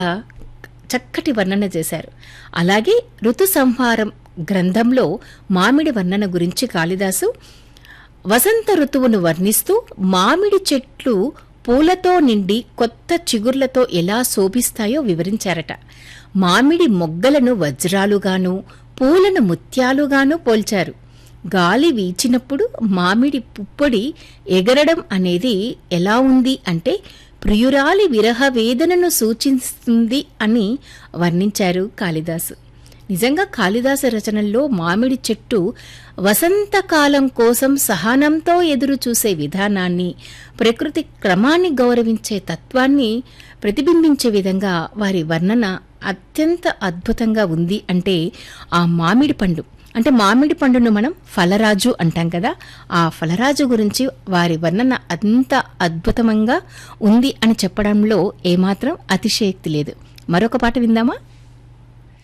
చక్కటి వర్ణన చేశారు అలాగే ఋతు సంహారం గ్రంథంలో మామిడి వర్ణన గురించి కాళిదాసు వసంత ఋతువును వర్ణిస్తూ మామిడి చెట్లు పూలతో నిండి కొత్త చిగుర్లతో ఎలా శోభిస్తాయో వివరించారట మామిడి మొగ్గలను వజ్రాలుగాను పూలను ముత్యాలుగాను పోల్చారు గాలి వీచినప్పుడు మామిడి పుప్పొడి ఎగరడం అనేది ఎలా ఉంది అంటే ప్రియురాలి విరహ వేదనను సూచిస్తుంది అని వర్ణించారు కాళిదాసు నిజంగా కాళిదాసు రచనల్లో మామిడి చెట్టు వసంతకాలం కోసం సహనంతో ఎదురు చూసే విధానాన్ని ప్రకృతి క్రమాన్ని గౌరవించే తత్వాన్ని ప్రతిబింబించే విధంగా వారి వర్ణన అత్యంత అద్భుతంగా ఉంది అంటే ఆ మామిడి పండు అంటే మామిడి పండును మనం ఫలరాజు అంటాం కదా ఆ ఫలరాజు గురించి వారి వర్ణన అంత అద్భుతంగా ఉంది అని చెప్పడంలో ఏమాత్రం అతిశయక్తి లేదు మరొక పాట విందామా